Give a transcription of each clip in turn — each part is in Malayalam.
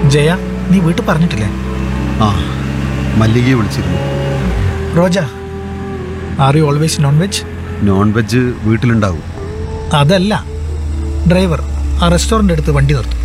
ജയ നീ വീട്ടിൽ പറഞ്ഞിട്ടില്ലേ ആ മല്ലികയെ വിളിച്ചിരുന്നു Roja are you always non veg non veg വീട്ടിലുണ്ടാവും അതല്ല ഡ്രൈവർ ആ റെസ്റ്റോറൻ്റ് അടുത്ത് വണ്ടി നിർത്തും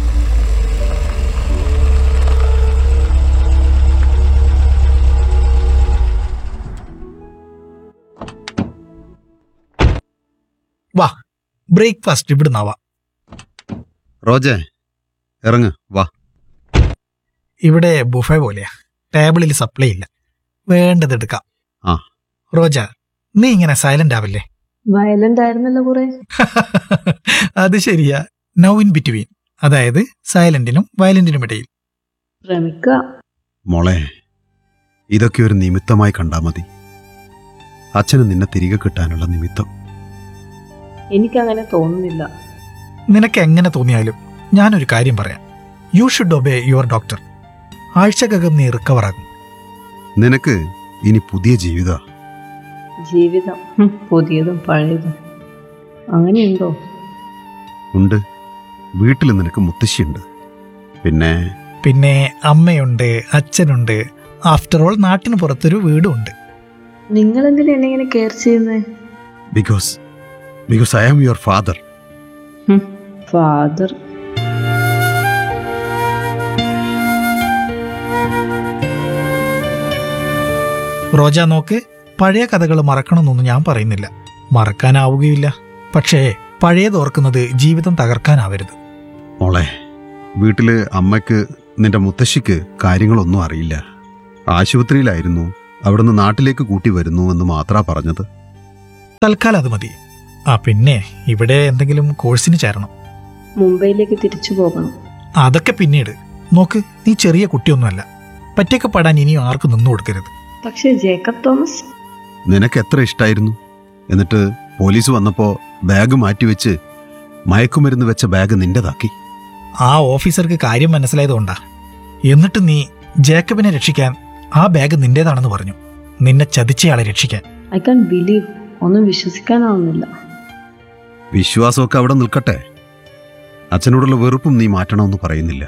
വാ ബ്രേക്ക്ഫാസ്റ്റ് ഇവിടുന്നാവാ റോജേ ഇറങ്ങ് വാ ഇവിടെ ബുഫേ പോലെയാ ടേബിളിൽ സപ്ലൈ ഇല്ല വേണ്ടത് എടുക്കാം ആ. റോജ നീ ഇങ്ങനെ സൈലന്റ് ആവില്ലേ വയലന്റ് ആയിരുന്നല്ലോ കുറെ അത് ശരിയാ നൗ ഇൻ ബിറ്റ്വീൻ അതായത് സൈലന്റിനും വയലന്റിനും ഇടയിൽ ശ്രമിക്കുക മോളെ ഇതൊക്കെ ഒരു നിമിത്തമായി കണ്ടാ മതി അച്ഛന് നിന്നെ തിരികെ കിട്ടാനുള്ള നിമിത്തം എനിക്കങ്ങനെ തോന്നുന്നില്ല നിനക്ക് എങ്ങനെ തോന്നിയാലും ഞാനൊരു കാര്യം പറയാം you should obey your doctor ആഴ്ചക്കകം നീ റിക്കവർ ആകും നിനക്ക് ഇനി പുതിയ ജീവിത ജീവിതം ഹും, പുതിയതും പഴയതും അങ്ങനെയുണ്ടോ ഉണ്ട് വീട്ടിൽ നിനക്ക് മുത്തശ്ശിയുണ്ട് പിന്നെ പിന്നെ അമ്മയുണ്ട് അച്ഛനുണ്ട് ആഫ്റ്റർ ഓൾ നാട്ടിന് പുറത്തൊരു വീടും ഉണ്ട് നിങ്ങൾ എന്തിനാ എന്നെ ഇങ്ങനെ കെയർ ചെയ്യുന്നത് because because I am your father father Roja നോക്ക് പഴയ കഥകൾ മറക്കണമെന്നൊന്നും ഞാൻ പറയുന്നില്ല മറക്കാനാവുകയില്ല പക്ഷേ പഴയത് ഓർക്കുന്നത് ജീവിതം തകർക്കാനാവരുത് മോളെ വീട്ടില് അമ്മയ്ക്ക് നിന്റെ മുത്തശ്ശിക്ക് കാര്യങ്ങളൊന്നും അറിയില്ല ആശുപത്രിയിലായിരുന്നു അവിടുന്ന് നാട്ടിലേക്ക് കൂട്ടി വരുന്നു എന്ന് മാത്രാ പറഞ്ഞത് തൽക്കാലം അത് മതി ആ പിന്നെ ഇവിടെ എന്തെങ്കിലും കോഴ്സിന് ചേരണം മുംബൈയിലേക്ക് തിരിച്ചു പോകണം അതൊക്കെ പിന്നീട് നോക്ക് നീ ചെറിയ കുട്ടിയൊന്നുമല്ല പറ്റിയൊക്കെ പാടാൻ ഇനിയും ആർക്കും നിന്നു കൊടുക്കരുത് പക്ഷേ ജേക്കബ് തോമസ് നിനക്ക് എത്ര ഇഷ്ടായിരുന്നു എന്നിട്ട് പോലീസ് വന്നപ്പോ ബാഗ് മാറ്റിവെച്ച് മയക്കുമരുന്ന് വെച്ച ബാഗ് നിന്റേതാക്കി ആ ഓഫീസർക്ക് കാര്യം മനസ്സിലായതുകൊണ്ടാ എന്നിട്ട് നീ ജേക്കബിനെ രക്ഷിക്കാൻ ആ ബാഗ് നിന്റേതാണെന്ന് പറഞ്ഞു നിന്നെ ചതിച്ചയാളെ രക്ഷിക്കാൻ ഐ കാൻ ബിലീവ് ഒന്നും വിശ്വസിക്കാനാവുന്നില്ല വിശ്വാസമൊക്കെ അവിടെ നിൽക്കട്ടെ അച്ഛനോടുള്ള വെറുപ്പും നീ മാറ്റണമെന്ന് പറയുന്നില്ല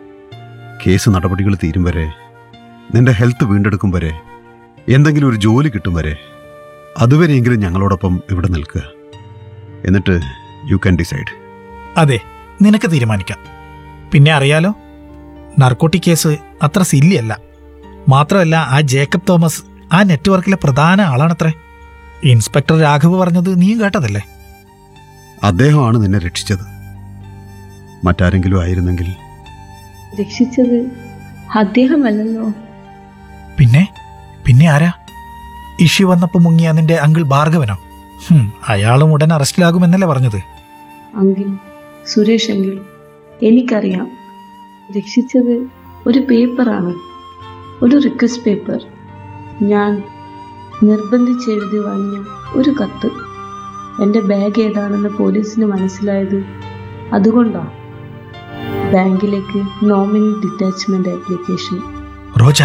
കേസ് നടപടികൾ തീരും വരെ നിന്റെ ഹെൽത്ത് വീണ്ടെടുക്കും വരെ എന്തെങ്കിലും ഒരു ജോലി കിട്ടും വരെ അതുവരെയെങ്കിലും ഞങ്ങളോടൊപ്പം ഇവിടെ നിൽക്കുക എന്നിട്ട് യു ക്യാൻ ഡിസൈഡ് അതെ നിനക്ക് തീരുമാനിക്കാം പിന്നെ അറിയാലോ നർക്കോട്ടിക് കേസ് അത്ര സില്ലിയല്ല മാത്രമല്ല ആ ജേക്കബ് തോമസ് ആ നെറ്റ്വർക്കിലെ പ്രധാന ആളാണത്രേ ഇൻസ്പെക്ടർ രാഘവ് പറഞ്ഞത് നീയും കേട്ടതല്ലേ അദ്ദേഹമാണ് നിന്നെ രക്ഷിച്ചത് മറ്റാരെങ്കിലും ആയിരുന്നെങ്കിൽ രക്ഷിച്ചത് അദ്ദേഹമല്ലല്ലോ പിന്നെ പിന്നെ ആരാ ഇഷ്യൂ വന്നപ്പോൾ മുങ്ങിയ നിന്റെ അങ്കിൾ ഭാർഗവനോ ഹും, അയാളും ഉടൻ അറസ്റ്റിലാകുമെന്നല്ലേ പറഞ്ഞത് അങ്കിൽ സുരേഷ് അങ്കിൽ എനിക്കറിയാം രക്ഷിച്ചത് ഒരു പേപ്പറാണ് ഒരു റിക്വസ്റ്റ് പേപ്പർ ഞാൻ നിർബന്ധിച്ചെഴുതി വാങ്ങിയ ഒരു കത്ത് എൻ്റെ ബാഗ് ഏതാണെന്ന് പോലീസിന് മനസ്സിലായത് അതുകൊണ്ടാണ് ബാങ്കിലേക്ക് നോമിനി ഡിറ്റാച്ച്മെന്റ് ആപ്ലിക്കേഷൻ റോജ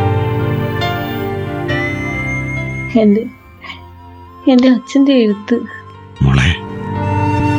എൻ്റെ എൻ്റെ അച്ഛൻ്റെ എഴുത്ത്